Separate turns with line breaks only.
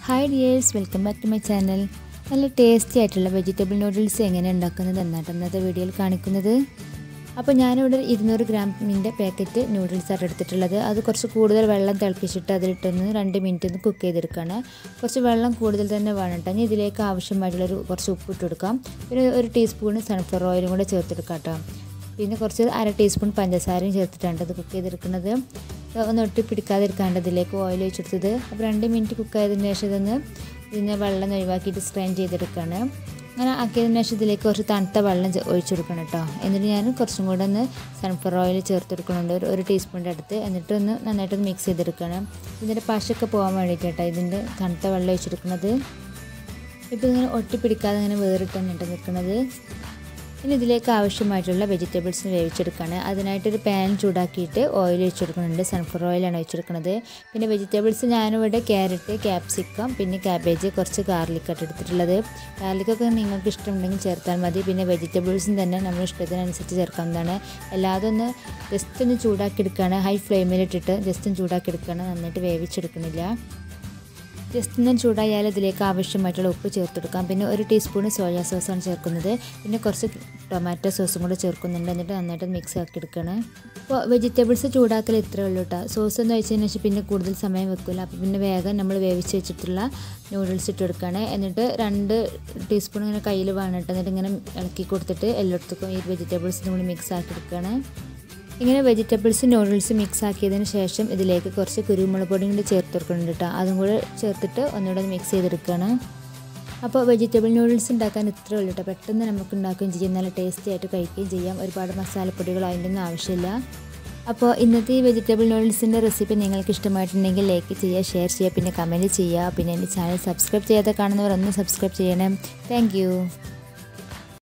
hi dears welcome back to my channel നല്ല tasty ആയിട്ടുള്ള vegetable noodles എങ്ങനെ ഉണ്ടാക്കുന്നത് എന്നാണ് ഇന്നത്തെ വീഡിയോയിൽ കാണിക്കുന്നത് അപ്പോൾ ഞാനിവിടെ ഇരുന്നൂറ് ഗ്രാമിൻ്റെ പാക്കറ്റ് നൂഡിൽസ് ആണ് എടുത്തിട്ടുള്ളത് അത് കുറച്ച് കൂടുതൽ വെള്ളം തിളപ്പിച്ചിട്ട് അതിലിട്ടൊന്ന് രണ്ട് മിനിറ്റ് ഒന്ന് കുക്ക് ചെയ്തെടുക്കുകയാണ് കുറച്ച് വെള്ളം കൂടുതൽ തന്നെ വേണം കേട്ടോ ഇനി ഇതിലേക്ക് ആവശ്യമായിട്ടുള്ളൊരു കുറച്ച് ഉപ്പ് ഇട്ട് കൊടുക്കാം പിന്നെ ഒരു ടീസ്പൂൺ സൺഫ്ലവർ ഓയിലും കൂടെ ചേർത്തെടുക്കാം കേട്ടോ പിന്നെ കുറച്ച് അര ടീസ്പൂൺ പഞ്ചസാരയും ചേർത്തിട്ടാണ് ഇത് കുക്ക് ചെയ്തെടുക്കുന്നത് ഒന്ന് ഒട്ടി പിടിക്കാതിരിക്കാണ്ട് ഇതിലേക്ക് ഓയിൽ ഒഴിച്ചെടുത്തത് അപ്പോൾ രണ്ട് മിനിറ്റ് കുക്ക് ആയതിനു ശേഷം ഇതൊന്ന് ഇതിനെ വെള്ളം ഒഴിവാക്കിയിട്ട് സ്ട്രെയിൻ ചെയ്തെടുക്കുകയാണ് അങ്ങനെ ആക്കിയതിന് ശേഷം ഇതിലേക്ക് കുറച്ച് തണുത്ത വെള്ളം ഒഴിച്ചു കൊടുക്കണം കേട്ടോ എന്നിട്ട് ഞാൻ കുറച്ചും കൂടെ ഒന്ന് സൺഫ്ലവർ ഓയിൽ ചേർത്ത് കൊടുക്കുന്നുണ്ട് ഒരു ഒരു ടീസ്പൂണിൻ്റെ അടുത്ത് എന്നിട്ട് ഒന്ന് നന്നായിട്ടൊന്ന് മിക്സ് ചെയ്തെടുക്കണം ഇതിൻ്റെ പശയൊക്കെ പോകാൻ വേണ്ടിയിട്ട് കേട്ടോ ഇതിൻ്റെ തണുത്ത വെള്ളം ഒഴിച്ചെടുക്കുന്നത് ഇപ്പോൾ ഇങ്ങനെ ഒട്ടി പിടിക്കാതെ ഇങ്ങനെ വേറിട്ട് തന്നിട്ട് നിൽക്കുന്നത് ഇനി ഇതിലേക്ക് ആവശ്യമായിട്ടുള്ള വെജിറ്റബിൾസ് വേവിച്ചെടുക്കുകയാണ് അതിനായിട്ടൊരു പാൻ ചൂടാക്കിയിട്ട് ഓയിൽ ഒഴിച്ചെടുക്കുന്നുണ്ട് സൺഫ്ലവർ ഓയിലാണ് ഒഴിച്ചെടുക്കുന്നത് പിന്നെ വെജിറ്റബിൾസ് ഞാനിവിടെ ക്യാരറ്റ് ക്യാപ്സിക്കം പിന്നെ ക്യാബേജ് കുറച്ച് ഗാർലിക്കായിട്ട് എടുത്തിട്ടുള്ളത് ഗാർലിക്കൊക്കെ നിങ്ങൾക്ക് ഇഷ്ടമുണ്ടെങ്കിൽ ചേർത്താൽ മതി പിന്നെ വെജിറ്റബിൾസും തന്നെ നമ്മൾ ഇഷ്ടത്തിനനുസരിച്ച് ചേർക്കാവുന്നതാണ് എല്ലാതും ഒന്ന് ജസ്റ്റ് ഒന്ന് ചൂടാക്കി എടുക്കുകയാണ് ഹൈ ഫ്ലെയിമിലിട്ടിട്ട് ജസ്റ്റ് ഒന്ന് ചൂടാക്കി എടുക്കുകയാണ് നന്നായിട്ട് വേവിച്ചെടുക്കണില്ല ജസ്റ്റ് ഒന്ന് ചൂടായാൽ ഇതിലേക്ക് ആവശ്യമായിട്ടുള്ള ഉപ്പ് ചേർത്തെടുക്കാം പിന്നെ ഒരു ടീസ്പൂൺ സോയാ സോസാണ് ചേർക്കുന്നത് പിന്നെ കുറച്ച് ടൊമാറ്റോ സോസും കൂടെ ചേർക്കുന്നുണ്ട് എന്നിട്ട് നന്നായിട്ട് മിക്സ് ആക്കി എടുക്കണം അപ്പോൾ വെജിറ്റബിൾസ് ചൂടാക്കൽ ഇത്രയേ ഉള്ളൂ കേട്ടോ സോസ് ഒന്ന് ഒഴിച്ചതിന് ശേഷം പിന്നെ കൂടുതൽ സമയം വെക്കില്ല അപ്പോൾ പിന്നെ വേഗം നമ്മൾ വേവിച്ച് വെച്ചിട്ടുള്ള നൂഡിൽസ് ഇട്ട് കൊടുക്കുകയാണ് എന്നിട്ട് രണ്ട് ടീസ്പൂൺ ഇങ്ങനെ കയ്യിൽ വേണിട്ട് എന്നിട്ട് ഇങ്ങനെ ഇളക്കി കൊടുത്തിട്ട് എല്ലായിടത്തേക്കും ഈ വെജിറ്റബിൾസിനും കൂടി മിക്സ് ആക്കി എടുക്കുകയാണ് ഇങ്ങനെ വെജിറ്റബിൾസ് നൂഡിൽസ് മിക്സ് ആക്കിയതിന് ശേഷം ഇതിലേക്ക് കുറച്ച് കുരുമുളക് പൊടിയും കൂടി ചേർത്ത് കൊടുക്കുന്നുണ്ട് കേട്ടോ അതും കൂടെ ചേർത്തിട്ട് ഒന്നുകൂടെ മിക്സ് ചെയ്തെടുക്കുകയാണ് അപ്പോൾ വെജിറ്റബിൾ നൂഡിൽസ് ഉണ്ടാക്കാൻ ഇത്രേ ഉള്ളൂ കേട്ടോ പെട്ടെന്ന് നമുക്ക് ഉണ്ടാക്കുകയും ചെയ്യാം നല്ല ടേസ്റ്റി ആയിട്ട് കഴിക്കുകയും ചെയ്യാം ഒരുപാട് മസാലപ്പൊടികൾ അതിൻ്റെ ഒന്നും ആവശ്യമില്ല അപ്പോൾ ഇന്നത്തെ ഈ വെജിറ്റബിൾ നൂഡിൽസിൻ്റെ റെസിപ്പി നിങ്ങൾക്ക് ഇഷ്ടമായിട്ടുണ്ടെങ്കിൽ ലൈക്ക് ചെയ്യുക ഷെയർ ചെയ്യുക പിന്നെ കമൻറ്റ് ചെയ്യുക പിന്നെ എൻ്റെ ചാനൽ സബ്സ്ക്രൈബ് ചെയ്യാതെ കാണുന്നവർ ഒന്ന് സബ്സ്ക്രൈബ് ചെയ്യണം താങ്ക്